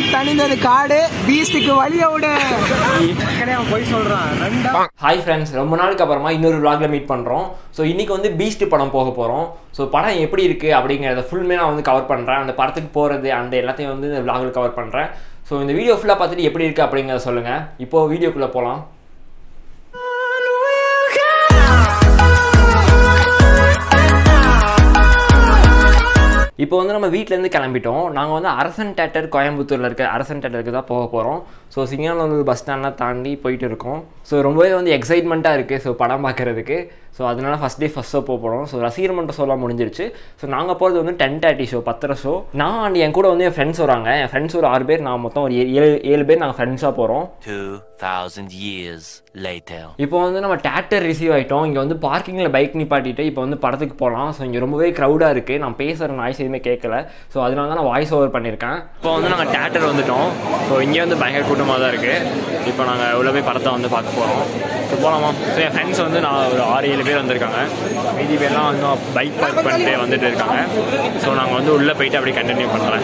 தணிந்தது காடு பீஸ்டுக்கு வழிய விடு போய் சொல்றான் ரெண்டா ஹாய் ஃப்ரெண்ட்ஸ் ரொம்ப நாளுக்கு அப்புறமா இன்னொரு vlogல மீட் பண்ணுறோம் ஸோ இன்னைக்கு வந்து பீஸ்ட் படம் போக போகிறோம் ஸோ படம் எப்படி இருக்குது அப்படிங்கிறத ஃபுல்லுமே நான் வந்து கவர் பண்ணுறேன் அந்த படத்துக்கு போகிறது அந்த எல்லாத்தையும் வந்து இந்த vlogல கவர் பண்ணுறேன் ஸோ இந்த வீடியோ ஃபுல்லாக பார்த்துட்டு எப்படி இருக்குது அப்படிங்கிறத சொல்லுங்கள் இப்போது வீடியோக்குள்ளே போகலாம் இப்போ வந்து நம்ம வீட்டிலேருந்து கிளம்பிட்டோம் நாங்கள் வந்து அரசன் தேட்டர் கோயம்புத்தூரில் இருக்க அரசன் தேட்டருக்கு தான் போக போகிறோம் ஸோ சிங்கானூர் பஸ் ஸ்டாண்ட்லாம் தாண்டி போயிட்டு இருக்கோம் ஸோ ரொம்பவே வந்து எக்ஸைட்மெண்ட்டாக இருக்குது ஸோ படம் பார்க்குறதுக்கு ஸோ அதனால ஃபஸ்ட் டே ஃபஸ்ட் ஷோ போக போகிறோம் ஸோ ரசிகர் மன்ற ஷோலாம் முடிஞ்சிருச்சு ஸோ நாங்கள் போகிறது வந்து டென் தேர்ட்டி ஷோ பத்தரை ஷோ நான் அண்ட் என் கூட வந்து என் ஃப்ரெண்ட்ஸ் வராங்க என் ஃப்ரெண்ட்ஸ் ஒரு ஆறு பேர் நான் மொத்தம் ஒரு ஏழு ஏழு ஏழு பேர் நாங்கள் ஃப்ரெண்ட்ஸாக போகிறோம் 2000 years later. இப்போ வந்து நம்ம தேட்டர் ரிசீவ் ஆகிட்டோம் இங்கே வந்து பார்க்கிங்கில் பைக் நிப்பாட்டிட்டு இப்போ வந்து படத்துக்கு போகலாம் ஸோ இங்கே ரொம்பவே க்ரௌடாக இருக்குது நான் பேசுகிற நாய்ஸ் எதுவுமே கேட்கல ஸோ அதனால தான் நான் வாய்ஸ் ஓவர் பண்ணியிருக்கேன் இப்போ வந்து நாங்கள் தேட்டர் வந்துட்டோம் ஸோ இங்கே வந்து பயங்கர கூட்டமாக தான் இருக்குது இப்போ நாங்கள் உள்ள போய் படத்தை வந்து பார்க்க போகிறோம் ஸோ போகலாமா ஸோ என் ஃப்ரெண்ட்ஸ் வந்து நான் ஒரு ஆறு ஏழு பேர் வந்திருக்காங்க மீதி பேர்லாம் வந்து பைக் பார்க் பண்ணிட்டு வந்துட்டு இருக்காங்க ஸோ நாங்கள் வந்து உள்ளே போயிட்டு அப்படியே கண்டினியூ பண்ணுறேன்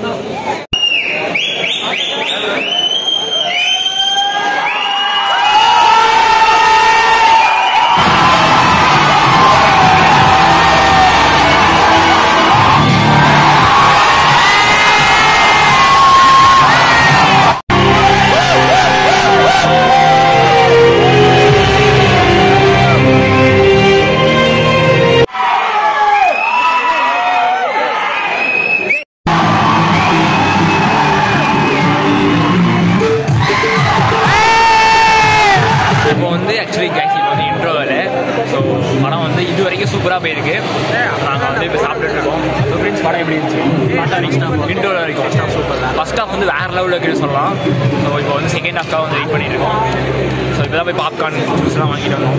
இப்போ வந்து ஆக்சுவலி கைஸ் இப்போ வந்து இன்ட்ரோவில் ஸோ படம் வந்து இது வரைக்கும் சூப்பராக போயிருக்கு நாங்கள் வந்து இப்போ சாப்பிட்டுட்டு இருக்கோம் ஸோ ஃப்ரெண்ட்ஸ் படம் எப்படி இருந்துச்சு இன்ட்ரோவில் வரைக்கும் சூப்பர் ஃபர்ஸ்ட் ஹாஃப் வந்து வேறு லெவலில் இருக்குன்னு சொல்லலாம் ஸோ இப்போ வந்து செகண்ட் ஹாஃப்க்காக வந்து வெயிட் பண்ணிட்டு இருக்கோம் ஸோ இப்போ தான் போய் பாப்கார்ன் ஜூஸ்லாம் வாங்கிட்டு வந்தோம்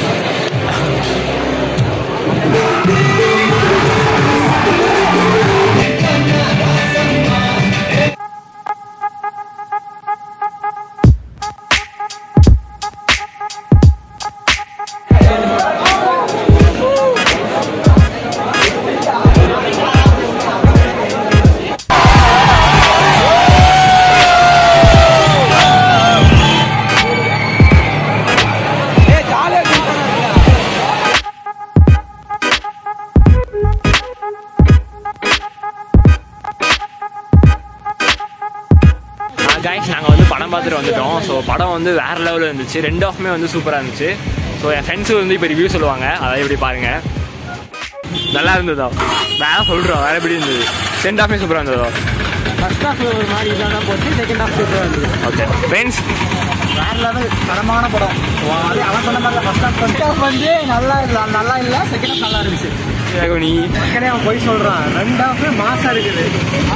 கைஸ் நாங்கள் வந்து படம் பார்த்துட்டு வந்துட்டோம் ஸோ படம் வந்து வேறு லெவலில் இருந்துச்சு ரெண்டு ஆஃப்மே வந்து சூப்பராக இருந்துச்சு ஸோ என் ஃப்ரெண்ட்ஸு வந்து இப்போ ரிவ்யூ சொல்லுவாங்க அதை இப்படி பாருங்க நல்லா இருந்ததோ வேற சொல்கிறோம் வேற எப்படி இருந்தது சென்ட் ஆஃப்மே சூப்பராக இருந்ததோ ஃபர்ஸ்ட் ஹாஃப் ஒரு மாதிரி இதாக போச்சு செகண்ட் ஹாஃப் சூப்பராக இருந்தது ஓகே ஃப்ரெண்ட்ஸ் வேற லெவல் தரமான படம் அது அவன் சொன்ன மாதிரி ஃபர்ஸ்ட் ஹாஃப் ஃபர்ஸ்ட் ஹாஃப் வந்து நல்லா இல்லை நல்லா இல்லை செகண்ட் ஹாஃப் நல்லா இருந்துச்சு நீ ஏற்கனவே அவன் போய் சொல்றான் ரெண்டு ஹாஃப் மாசா இருக்குது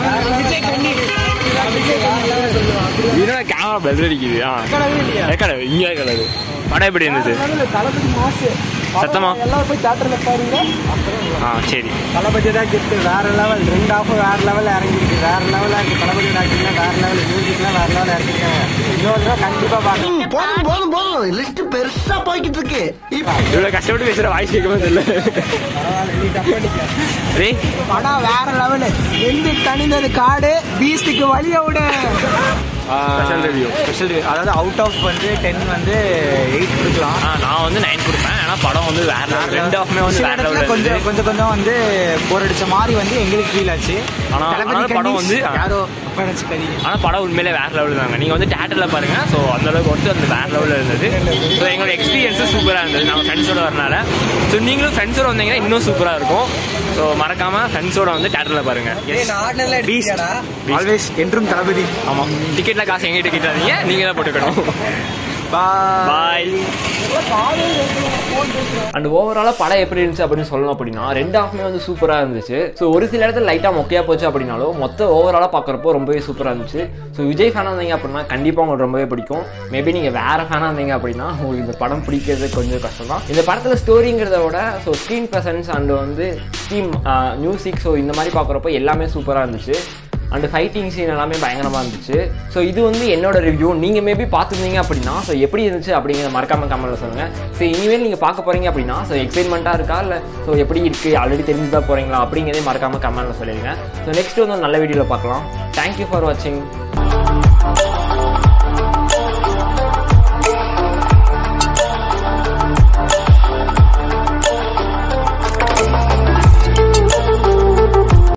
இதோட கேமரா பெல் அடிக்குது ஆ கிடையாது இங்கே கிடையாது படம் எப்படி இருந்தது தளபதி மாசு சத்தமா? எல்லாரும் போய் தேட்டர்ல பாருங்க ஆ சரி தளபதி தான் கிஃப்ட் வேற லெவல் ரெண்டு ஹாஃப் வேற லெவல் இறங்கிருக்கு வேற லெவலா இருக்கு தளபதி ஆக்டிங்ல வேற லெவல் மியூசிக்லாம் வேற லெவல் இறங்கிருக்காங்க இன்னொரு தடவை கண்டிப்பா பாருங்க போதும் போதும் போதும் லிஸ்ட் பெருசா போய்கிட்டு இருக்கு இப்ப இவ்வளோ கஷ்டப்பட்டு பேசுகிற வாய்ஸ் கேட்கவே தெரியல ரே படம் வேற லெவல் எந்த தணிந்தது காடு பீஸ்டுக்கு வழிய விடு ஸ்பெஷல் ரிவ்யூ ஸ்பெஷல் அதாவது அவுட் ஆஃப் வந்து டென் வந்து எயிட் கொடுக்கலாம் ஆ நான் வந்து நைன் கொடுப்பேன் ஏன்னா படம் வந்து வேற level. ரெண்டு ஆஃப்மே வந்து சில வேற இடத்துல லெவலில் கொஞ்சம் இருந்துச்சு கொஞ்சம் கொஞ்சம் வந்து போர் அடிச்ச மாதிரி வந்து எங்களுக்கு ஃபீல் ஆச்சு ஆனா- தளபதி ஆனா படம் கண்டிஸ் வந்து, ஆ. யாரோ அப்ப நினைச்சுக்காதீங்க ஆனால் படம் உண்மையிலே வேற லெவலில் தாங்க நீங்கள் வந்து தேட்டரில் பாருங்க ஸோ அந்த அளவுக்கு வந்து அந்த வேற லெவலில் இருந்தது ஸோ எங்களோட எக்ஸ்பீரியன்ஸும் சூப்பராக இருந்தது நாங்கள் ஃப்ரெண்ட்ஸோட வரனால ஸோ நீங்களும் ஃப்ரெண்ட்ஸோட வந்தீங்கன்னா இன்னும் சூப்பராக இருக்கும் ஸோ மறக்காம ஃப்ரெண்ட்ஸோட வந்து தேட்டரில் பாருங்க ஆல்வேஸ் என்றும் தளபதி ஆமாம் டிக்கெட்ல காசு எங்கிட்ட கிட்டாதீங்க நீங்க தான் போட்டுக்கணும் பாய் அண்ட் ஓவராலாக படம் எப்படி இருந்துச்சு அப்படின்னு சொல்லணும் அப்படின்னா ரெண்டு ஹாஃப்மே வந்து சூப்பராக இருந்துச்சு ஸோ ஒரு சில இடத்துல லைட்டாக மொக்கையாக போச்சு அப்படின்னாலும் மொத்த ஓவராலாக பார்க்குறப்போ ரொம்பவே சூப்பராக இருந்துச்சு ஸோ விஜய் ஃபேனாக இருந்தீங்க அப்படின்னா கண்டிப்பாக உங்களுக்கு ரொம்பவே பிடிக்கும் மேபி நீங்கள் வேறு ஃபேனாக இருந்தீங்க அப்படின்னா உங்களுக்கு இந்த படம் பிடிக்கிறது கொஞ்சம் கஷ்டம் தான் இந்த படத்தில் ஸ்டோரிங்கிறத விட ஸோ ஸ்க்ரீன் ப்ரெசன்ஸ் அண்ட் வந்து ஸ்டீம் மியூசிக் ஸோ இந்த மாதிரி பார்க்குறப்போ எல்லாமே சூப்பராக இருந்துச்சு அண்ட் ஃபைட்டிங் சீன் எல்லாமே பயங்கரமாக இருந்துச்சு ஸோ இது வந்து என்னோட ரிவ்யூ நீங்கள் மேபி பார்த்துருந்தீங்க அப்படின்னா ஸோ எப்படி இருந்துச்சு அப்படிங்கிறத மறக்காம கமெண்ட்டில் சொல்லுங்கள் ஸோ இனிமேல் நீங்கள் பார்க்க போகிறீங்க அப்படின்னா ஸோ எக்ஸைட்மெண்ட்டாக இருக்கா இல்லை ஸோ எப்படி இருக்குது ஆல்ரெடி தெரிஞ்சு தான் போகிறீங்களா அப்படிங்கிறதே மறக்காம கமெண்ட்டில் சொல்லிடுங்க ஸோ நெக்ஸ்ட் வந்து ஒரு நல்ல வீடியோவில் பார்க்கலாம் தேங்க்யூ ஃபார் வாட்சிங்